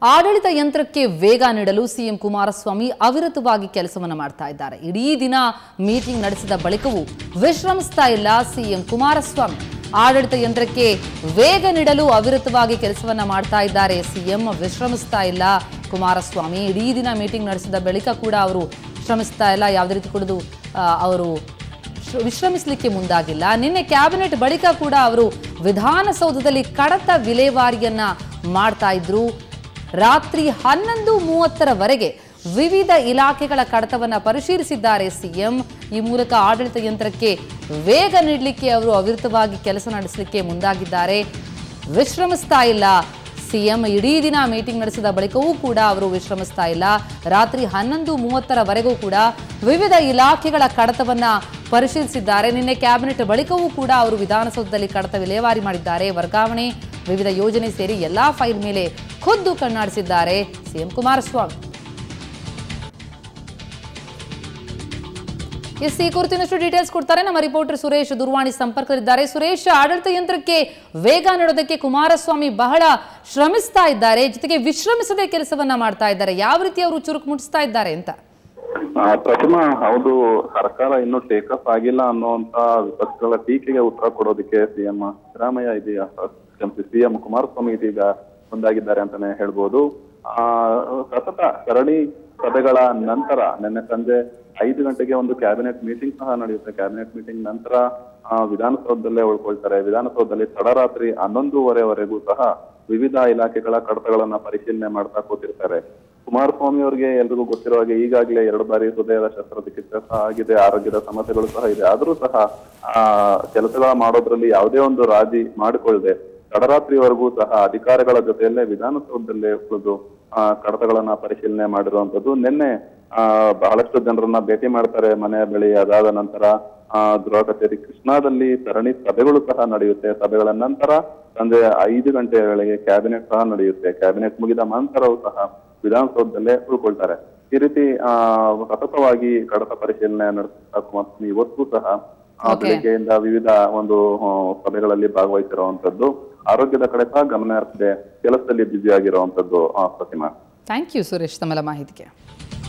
ಆಡಳಿತ ಯಂತ್ರಕ್ಕೆ ವೇಗ ನೀಡಲು ಸಿಎಂ ಕುಮಾರಸ್ವಾಮಿ ಅವಿರತವಾಗಿ ಕೆಲಸವನ್ನು ಮಾಡ್ತಾ ಇದ್ದಾರೆ ಇಡೀ ದಿನ ಮೀಟಿಂಗ್ ನಡೆಸಿದ ಬಳಿಕವೂ ವಿಶ್ರಮಿಸ್ತಾ ಇಲ್ಲ ಸಿಎಂ ಕುಮಾರಸ್ವಾಮಿ ಆಡಳಿತ ಯಂತ್ರಕ್ಕೆ ವೇಗ ನೀಡಲು ಅವಿರತವಾಗಿ ಕೆಲಸವನ್ನ ಮಾಡ್ತಾ ಇದ್ದಾರೆ ಸಿಎಂ ವಿಶ್ರಮಿಸ್ತಾ ಇಲ್ಲ ಕುಮಾರಸ್ವಾಮಿ ಇಡೀ ದಿನ ಮೀಟಿಂಗ್ ನಡೆಸಿದ ಬಳಿಕ ಕೂಡ ಅವರು ಶ್ರಮಿಸ್ತಾ ಇಲ್ಲ ಯಾವುದೇ ರೀತಿ ಕುಡಿದು ಅವರು ಶ್ರ- ವಿಶ್ರಮಿಸಲಿಕ್ಕೆ ಮುಂದಾಗಿಲ್ಲ ನಿನ್ನೆ ಕ್ಯಾಬಿನೆಟ್ ಬಳಿಕ ಕೂಡ ಅವರು ವಿಧಾನಸೌಧದಲ್ಲಿ ಕಡತ ವಿಲೇವಾರಿಯನ್ನ ಮಾಡ್ತಾ ಇದ್ರು ರಾತ್ರಿ ಹನ್ನೊಂದು ಮೂವತ್ತರವರೆಗೆ ವಿವಿಧ ಇಲಾಖೆಗಳ ಕಡತವನ್ನ ಪರಿಶೀಲಿಸಿದ್ದಾರೆ ಸಿಎಂ ಈ ಮೂಲಕ ಆಡಳಿತ ಯಂತ್ರಕ್ಕೆ ವೇಗ ನೀಡಲಿಕ್ಕೆ ಅವರು ಅವಿರತವಾಗಿ ಕೆಲಸ ನಡೆಸಲಿಕ್ಕೆ ಮುಂದಾಗಿದ್ದಾರೆ ವಿಶ್ರಮಿಸ್ತಾ ಇಲ್ಲ ಸಿಎಂ ಇಡೀ ದಿನ ಮೀಟಿಂಗ್ ನಡೆಸಿದ ಬಳಿಕವೂ ಕೂಡ ಅವರು ವಿಶ್ರಮಿಸ್ತಾ ಇಲ್ಲ ರಾತ್ರಿ ಹನ್ನೊಂದು ಮೂವತ್ತರವರೆಗೂ ಕೂಡ ವಿವಿಧ ಇಲಾಖೆಗಳ ಕಡತವನ್ನ ಪರಿಶೀಲಿಸಿದ್ದಾರೆ ನಿನ್ನೆ ಕ್ಯಾಬಿನೆಟ್ ಬಳಿಕವೂ ಕೂಡ ಅವರು ವಿಧಾನಸೌಧದಲ್ಲಿ ಕಡತ ವಿಲೇವಾರಿ ಮಾಡಿದ್ದಾರೆ ವರ್ಗಾವಣೆ ವಿವಿಧ ಯೋಜನೆ ಸೇರಿ ಎಲ್ಲಾ ಫೈಲ್ ಮೇಲೆ ಖುದ್ದು ಕಣ್ಣಾಡಿಸಿದ್ದಾರೆ ಸಿಎಂ ಕುಮಾರಸ್ವಾಮಿ ಎಸ್ ಈ ಕುರಿತಿನಷ್ಟು ಡೀಟೇಲ್ಸ್ ಕೊಡ್ತಾರೆ ನಮ್ಮ ರಿಪೋರ್ಟರ್ ಸುರೇಶ್ ದೂರವಾಣಿ ಸಂಪರ್ಕದಲ್ಲಿದ್ದಾರೆ ಸುರೇಶ್ ಆಡಳಿತ ಯಂತ್ರಕ್ಕೆ ವೇಗ ನೀಡೋದಕ್ಕೆ ಕುಮಾರಸ್ವಾಮಿ ಬಹಳ ಶ್ರಮಿಸ್ತಾ ಇದ್ದಾರೆ ಜೊತೆಗೆ ವಿಶ್ರಮಿಸದೆ ಕೆಲಸವನ್ನ ಮಾಡ್ತಾ ಇದ್ದಾರೆ ಯಾವ ರೀತಿ ಅವರು ಚುರುಕು ಮುಟ್ಟಿಸ್ತಾ ಇದ್ದಾರೆ ಅಂತ ಆ, ಪ್ರತಿಮಾ ಹೌದು ಸರ್ಕಾರ ಇನ್ನು ಟೇಕ್ ಅಪ್ ಆಗಿಲ್ಲ ಅನ್ನುವಂತ ವಿಪಕ್ಷಗಳ ಟೀಕೆಗೆ ಉತ್ತರ ಕೊಡೋದಕ್ಕೆ ಸಿಎಂ ಸಿದ್ದರಾಮಯ್ಯ ಇದೀಗ ಕ್ಷಮಿಸಿ ಸಿಎಂ ಕುಮಾರಸ್ವಾಮಿ ಇದೀಗ ಮುಂದಾಗಿದ್ದಾರೆ ಅಂತಾನೆ ಹೇಳ್ಬೋದು ಆ ಸತತ ಸರಣಿ ಸಭೆಗಳ ನಂತರ ನಿನ್ನೆ ಸಂಜೆ ಐದು ಗಂಟೆಗೆ ಒಂದು ಕ್ಯಾಬಿನೆಟ್ ಮೀಟಿಂಗ್ ಸಹ ನಡೆಯುತ್ತೆ ಕ್ಯಾಬಿನೆಟ್ ಮೀಟಿಂಗ್ ನಂತರ ಆ, ವಿಧಾನಸೌಧದಲ್ಲೇ ಉಳ್ಕೊಳ್ತಾರೆ ವಿಧಾನಸೌಧದಲ್ಲಿ ತಡರಾತ್ರಿ ಹನ್ನೊಂದೂವರೆವರೆಗೂ ಸಹ ವಿವಿಧ ಇಲಾಖೆಗಳ ಕಡತಗಳನ್ನ ಪರಿಶೀಲನೆ ಮಾಡ್ತಾ ಕೂತಿರ್ತಾರೆ ಕುಮಾರಸ್ವಾಮಿ ಅವರಿಗೆ ಎಲ್ರಿಗೂ ಗೊತ್ತಿರೋ ಹಾಗೆ ಈಗಾಗಲೇ ಎರಡು ಬಾರಿ ಹೃದಯದ ಶಸ್ತ್ರಚಿಕಿತ್ಸೆ ಸಹ ಆಗಿದೆ ಆರೋಗ್ಯದ ಸಮಸ್ಯೆಗಳು ಸಹ ಇದೆ ಆದ್ರೂ ಸಹ ಆ ಕೆಲಸಗಳ ಮಾಡೋದ್ರಲ್ಲಿ ಯಾವುದೇ ಒಂದು ರಾಜಿ ಮಾಡಿಕೊಳ್ಳದೆ ತಡರಾತ್ರಿವರೆಗೂ ಸಹ ಅಧಿಕಾರಿಗಳ ಜೊತೆಯಲ್ಲೇ ವಿಧಾನಸೌಧದಲ್ಲೇ ಉಳಿದು ಆ ಕಡತಗಳನ್ನ ಪರಿಶೀಲನೆ ಮಾಡಿರುವಂತದ್ದು ನಿನ್ನೆ ಆ ಬಹಳಷ್ಟು ಜನರನ್ನ ಭೇಟಿ ಮಾಡ್ತಾರೆ ಮನೆಯ ಬಳಿ ಅದಾದ ನಂತರ ಆ ಗೃಹ ಕಚೇರಿ ಕೃಷ್ಣಾದಲ್ಲಿ ಸರಣಿ ಸಭೆಗಳು ಸಹ ನಡೆಯುತ್ತೆ ಸಭೆಗಳ ನಂತರ ಸಂಜೆ ಐದು ಗಂಟೆಯ ವೇಳೆಗೆ ಕ್ಯಾಬಿನೆಟ್ ಸಹ ನಡೆಯುತ್ತೆ ಕ್ಯಾಬಿನೆಟ್ ಮುಗಿದ ನಂತರವೂ ಸಹ ವಿಧಾನಸೌಧದಲ್ಲೇ ಉಳ್ಕೊಳ್ತಾರೆ ಈ ರೀತಿ ಆ ಸತತವಾಗಿ ಕಡತ ಪರಿಶೀಲನೆ ನಡೆಸ್ತಾ ಕುಮಾರಸ್ವಾಮಿ ಇವತ್ತು ಸಹ ಆ, Okay. ಬೆಳಿಗ್ಗೆಯಿಂದ ವಿವಿಧ ಒಂದು ಆ, ಸಭೆಗಳಲ್ಲಿ ಭಾಗವಹಿಸಿರುವಂತದ್ದು ಆರೋಗ್ಯದ ಕಡೆ ಸಹ ಗಮನ ಹರಿಸದೆ ಕೆಲಸದಲ್ಲಿ ಬ್ಯುಸಿ ಆಗಿರುವಂತದ್ದು ಆ, ಪ್ರತಿಮಾ ಥ್ಯಾಂಕ್ ಯು ಸುರೇಶ್ ತಮ್ಮೆಲ್ಲ ಮಾಹಿತಿಗೆ